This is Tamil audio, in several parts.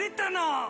வெறித்தனம்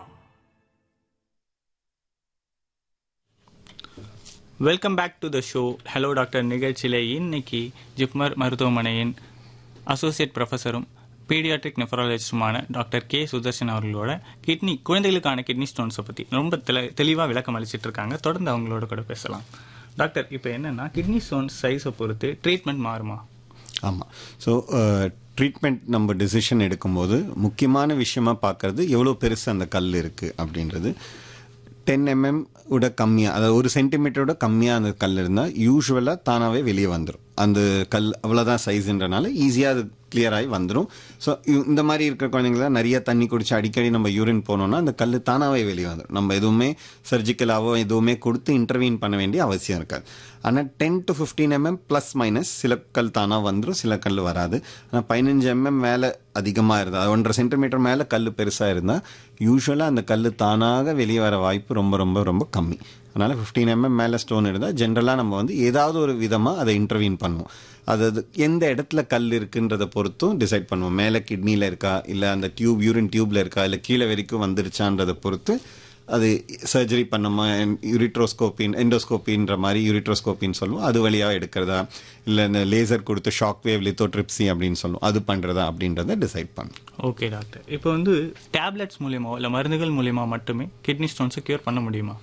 welcome back to the show hello doctor நிகழ்ச்சியில் இன்னைக்கு ஜிப்மர் மருத்துவமனையின் அசோசியேட் ப்ரொஃபஸரும் பீடியாட்ரிக் நெஃபராலஜிஸ்டுமான டாக்டர் கே சுதர்ஷன் அவர்களோட கிட்னி குழந்தைகளுக்கான கிட்னி ஸ்டோன்ஸை பற்றி ரொம்ப தெளி தெளிவாக விளக்கம் அளிச்சிட்டு இருக்காங்க தொடர்ந்து அவங்களோட கூட பேசலாம் டாக்டர் இப்போ என்னன்னா கிட்னி ஸ்டோன்ஸ் சைஸை பொறுத்து ட்ரீட்மெண்ட் மாறுமா ஆமாம் ஸோ ட்ரீட்மெண்ட் நம்ம டிசிஷன் எடுக்கும்போது முக்கியமான விஷயமா பார்க்கறது எவ்வளோ பெருசு அந்த கல் இருக்குது அப்படின்றது டென் எம்எம் விட கம்மியாக அதாவது ஒரு சென்டிமீட்டரோட கம்மியாக அந்த கல் இருந்தால் யூஸ்வலாக தானாகவே வெளியே வந்துடும் அந்த கல் அவ்வளோதான் சைஸுன்றனால ஈஸியாக அது கிளியர் ஆகி வந்துடும் ஸோ இந்த மாதிரி இருக்கிற குழந்தைங்களாம் நிறைய தண்ணி குடிச்சு அடிக்கடி நம்ம யூரின் போனோம்னா அந்த கல் தானாகவே வெளியே வந்துடும் நம்ம எதுவுமே சர்ஜிக்கலாவோ எதுவுமே கொடுத்து இன்டர்வீன் பண்ண வேண்டிய அவசியம் இருக்காது ஆனால் ten to fifteen mm plus minus சில கல் தானாக வந்துடும் சில கல் வராது ஆனால் பதினஞ்சு எம்எம் மேலே அதிகமாக இருந்தால் ஒன்றரை சென்டிமீட்டர் மேலே கல் பெருசாக இருந்தால் யூஸ்வலாக அந்த கல் தானாக வெளியே வர வாய்ப்பு ரொம்ப ரொம்ப ரொம்ப கம்மி அதனால் ஃபிஃப்டீன் எம்எம் மேலே ஸ்டோன் இருந்தால் ஜென்ரலாக நம்ம வந்து ஏதாவது ஒரு விதமாக அதை இன்டர்வீன் பண்ணுவோம் அது அது எந்த இடத்துல கல் இருக்குன்றதை பொறுத்தும் டிசைட் பண்ணுவோம் மேலே கிட்னியில் இருக்கா இல்லை அந்த டியூப் யூரின் டியூப்ல இருக்கா இல்லை கீழே வரைக்கும் வந்துருச்சான்றதை பொறுத்து அது சர்ஜரி பண்ணோமா யூரிட்ரோஸ்கோப்பின் எண்டோஸ்கோப்பின்ற மாதிரி யூரிட்ரோஸ்கோப்பின்னு சொல்லுவோம் அது வழியாக எடுக்கிறதா இல்லை இந்த லேசர் கொடுத்து ஷாக் வேவ் லித்தோட்ரிப்சி அப்படின்னு சொல்லுவோம் அது பண்ணுறதா அப்படின்றத டிசைட் பண்ணும் ஓகே டாக்டர் இப்போ வந்து டேப்லெட்ஸ் மூலியமா இல்லை மருந்துகள் மூலியமா மட்டுமே கிட்னி ஸ்டோன்ஸை கியூர் பண்ண முடியுமா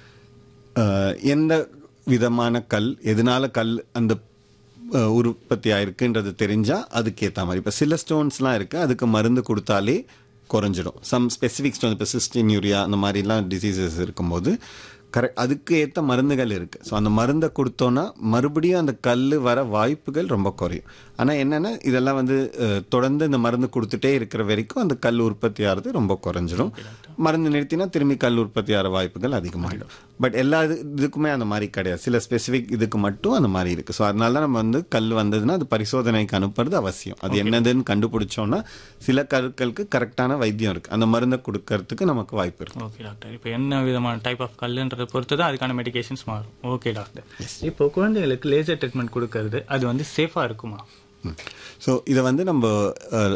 அஹ், எந்த விதமான கல் எதனால கல் அந்த அஹ், உற்பத்தி ஆயிருக்குன்றது தெரிஞ்சா அதுக்கேற்ற மாதிரி இப்போ சில ஸ்டோன்ஸ்லாம் இருக்கு அதுக்கு மருந்து கொடுத்தாலே குறைஞ்சிடும் சம் ஸ்பெசிஃபிக் ஸ்டோன் இப்போ சிஸ்டின் யூரியா அந்த மாதிரிலாம் டிசீசஸ் இருக்கும்போது கரெக்ட் அதுக்கு ஏற்ற மருந்துகள் இருக்கு ஸோ அந்த மருந்தை கொடுத்தோன்னா மறுபடியும் அந்த கல் வர வாய்ப்புகள் ரொம்ப குறையும் ஆனால் என்னென்னா இதெல்லாம் வந்து அஹ், தொடர்ந்து இந்த மருந்து கொடுத்துட்டே இருக்கிற வரைக்கும் அந்த கல் உற்பத்தி ஆகிறது ரொம்ப குறைஞ்சிரும் மருந்து நிறுத்தினா திரும்பி கல் உற்பத்தி ஆகிற வாய்ப்புகள் அதிகமாகிடும் பட் எல்லா இது இதுக்குமே அந்த மாதிரி கிடையாது சில ஸ்பெசிஃபிக் இதுக்கு மட்டும் அந்த மாதிரி இருக்கு ஸோ அதனால தான் நம்ம வந்து கல் வந்ததுன்னா அது பரிசோதனைக்கு அனுப்புறது அவசியம் அது என்னதுன்னு கண்டுபிடிச்சோம்னா சில கற்களுக்கு கரெக்டான வைத்தியம் இருக்கு அந்த மருந்தை கொடுக்கறதுக்கு நமக்கு வாய்ப்பு இருக்கு ஓகே டாக்டர் இப்போ என்ன விதமான டைப் ஆஃப் கல்லுன்றதை பொறுத்து தான் அதுக்கான மெடிகேஷன்ஸ் மாறும் ஓகே டாக்டர் இப்போ குழந்தைகளுக்கு லேசர் ட்ரீட்மெண்ட் கொடுக்கறது அது வந்து சேஃபாக இருக்குமா ஸோ இதை வந்து நம்ம அஹ்,